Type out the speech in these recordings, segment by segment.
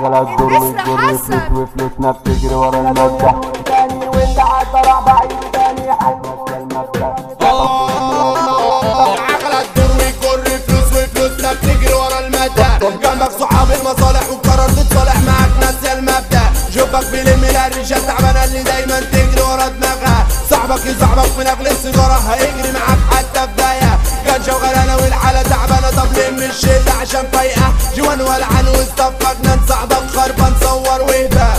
عجلة تدور وتجر فلوس وفلوسنا بتجري ورا المادة تاني واللي عدى راح بعيد تاني حاجة المبدأ عقلة تدور ويجر فلوس وفلوسنا بتجري ورا المادة جنبك صحاب المصالح وقرار تتصالح معاك ناس المبدأ جوبك بيلم الرجال تعبانة اللي دايما تجري ورا دماغها صاحبك يصاحبك من اجل السيجارة هيجري معاك حتى بداية كان وغلانة والحالة تعبانة طب لم الشدة عشان فايقة جوان ولعان واستفقنا جنان صاحبك خربان صور وهبة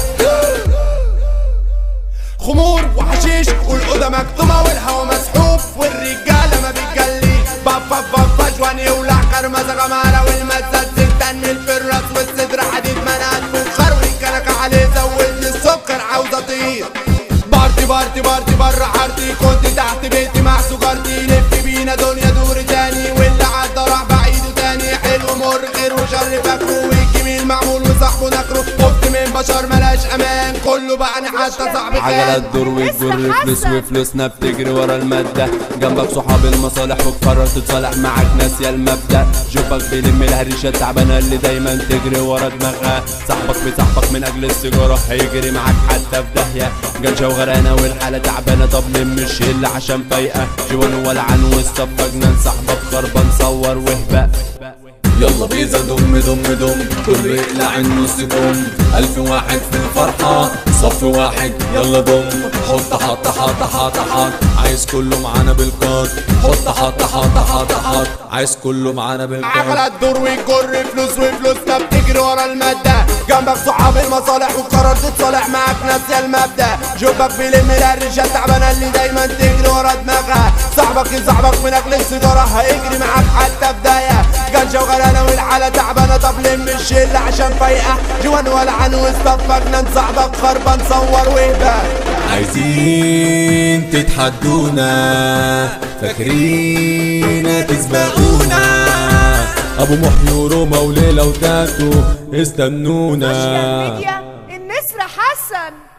خمور وحشيش والأوضة مكتومة والهوا مسحوب والرجالة ما بتجلي بابا بابا جوان يولع كرمزة غمارة والمزة تنمي في الراس والصدر حديد منات بخار والكنكة عليه زود السكر عاوزة اطير بارتي بارتي بارتي برا حارتي كنت تحت بيتي مع سجارتي لف بينا دنيا دور تاني واللي عدى راح بعيده تاني حلو مر خير وشر فاكره والجميل معمول وصاحبه نكره خفت من بشر ملاش امان كله بعني حتى صاحبي عجلة تدور وتجر فلوس وفلوسنا بتجري ورا المادة جنبك صحاب المصالح وتقرر تتصالح معاك ناس يا المبدأ جوبك بيلم الهريشة التعبانة اللي دايما تجري ورا دماغها صاحبك بصاحبك من أجل السيجارة هيجري معاك حتى في داهية جنشة وغرقانة والحالة تعبانة طب لم الشلة عشان فايقة جوان ولعان والصفة جنان صاحبك خربان صور وهبة يلا بيزا دم دم دم كله يقلع النص كم ألف واحد في الفرحة صف واحد يلا دم حط حط حط حط حط عايز كله معانا بالكات حط حط حط حط حط عايز كله معانا بالكات عقلة تدور وتجر فلوس وفلوسنا بتجري ورا المادة جنبك صحاب المصالح وقرار تتصالح معاك ناس يا المبدأ جوبك بيلم الرجال تعبانة اللي دايما تجري ورا دماغها صاحبك يصاحبك من اجل السيجارة هيجري معاك حتى بداية جنشة وغلانة والحالة تعبانة طب لم الشلة عشان فايقة جوان ولعان واستفى جنان صاحبك خربان صور وهبة عايزين تتحدونا فاكرين تسبقونا ابو محي وروما وليلى وتاتو استنونا ميديا النسر حسن